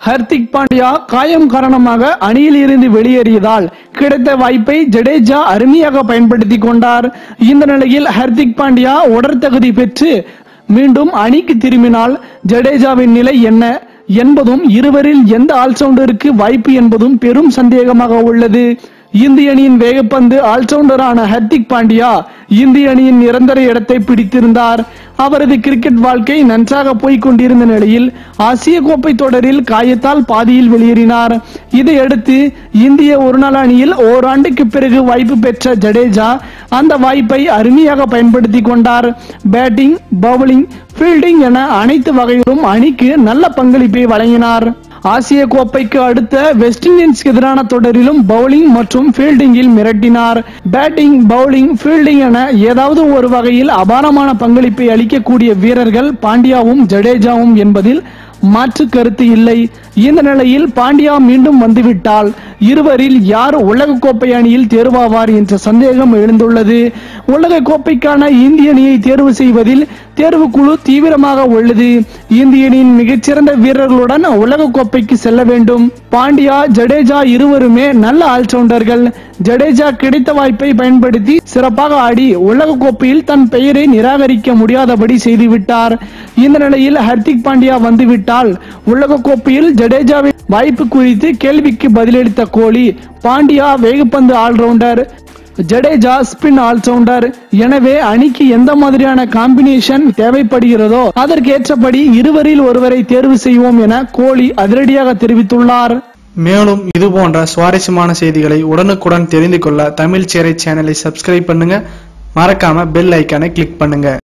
ஹர்திக் பாண்டியா காயம் காரணமாக அணியில் இருந்து வெளியேறியதால் கிடைத்த வாய்ப்பை ஜடேஜா அருமையாக பயன்படுத்திக் கொண்டார் இந்த நிலையில் ஹர்திக் பாண்டியா உடற்தகுதி பெற்று மீண்டும் அணிக்கு திரும்பினால் ஜடேஜாவின் நிலை என்ன என்பதும் இருவரில் எந்த ஆல்ரவுண்டருக்கு வாய்ப்பு என்பதும் பெரும் சந்தேகமாக உள்ளது இந்திய அணியின் வேகப்பந்து ஆல்ரவுண்டரான ஹர்திக் பாண்டியா இந்திய அணியின் நிரந்தர இடத்தை பிடித்திருந்தார் அவரது கிரிக்கெட் வாழ்க்கை நன்றாக போய்க் கொண்டிருந்த நிலையில் ஆசிய கோப்பை தொடரில் காயத்தால் பாதியில் வெளியேறினார் இதையடுத்து இந்திய ஒருநாள் அணியில் ஓராண்டுக்கு பிறகு வாய்ப்பு பெற்ற ஜடேஜா அந்த வாய்ப்பை அருமையாக பயன்படுத்தி கொண்டார் பேட்டிங் பவுலிங் ஃபீல்டிங் என அனைத்து வகையிலும் அணிக்கு நல்ல பங்களிப்பை வழங்கினார் ஆசிய கோப்பைக்கு அடுத்த வெஸ்ட் இண்டீஸ்க்கு எதிரான தொடரிலும் பவுலிங் மற்றும் ஃபீல்டிங்கில் மிரட்டினார் பேட்டிங் பவுலிங் ஃபீல்டிங் என ஏதாவது ஒரு வகையில் அபாரமான பங்களிப்பை அளிக்கக்கூடிய வீரர்கள் பாண்டியாவும் ஜடேஜாவும் என்பதில் மாற்று கருத்து இல்லை இந்த நிலையில் பாண்டியா மீண்டும் வந்துவிட்டால் இருவரில் யார் உலக கோப்பை அணியில் தேர்வாவார் என்ற சந்தேகம் எழுந்துள்ளது உலக கோப்பைக்கான இந்திய அணியை தேர்வு செய்வதில் தேர்வுக்குழு தீவிரமாக உள்ளது இந்திய அணியின் மிகச்சிறந்த வீரர்களுடன் உலக கோப்பைக்கு செல்ல வேண்டும் பாண்டியா ஜடேஜா இருவருமே நல்ல ஆல்ரவுண்டர்கள் ஜடேஜா கிடைத்த வாய்ப்பை பயன்படுத்தி சிறப்பாக ஆடி உலக கோப்பையில் தன் பெயரை நிராகரிக்க முடியாதபடி செய்துவிட்டார் இந்த நிலையில் ஹர்திக் பாண்டியா வந்துவிட்டால் உலக கோப்பையில் ஜடேஜாவின் வாய்ப்பு குறித்து கேள்விக்கு பதிலளித்த கோலி பாண்டியா வேகப்பந்து ஆல்ரவுண்டர் ஜடேஜா ஸ்பின் ஆல்ரவுண்டர் எனவே அணிக்கு எந்த மாதிரியான காம்பினேஷன் தேவைப்படுகிறதோ அதற்கேற்றபடி இருவரில் ஒருவரை தேர்வு செய்வோம் என கோலி அதிரடியாக தெரிவித்துள்ளார் மேலும் இது போன்ற சுவாரஸ்யமான செய்திகளை உடனுக்குடன் தெரிந்து கொள்ள தமிழ் சேரை சேனலை சப்ஸ்கிரைப் பண்ணுங்க மறக்காம பெல் ஐக்கானை கிளிக் பண்ணுங்க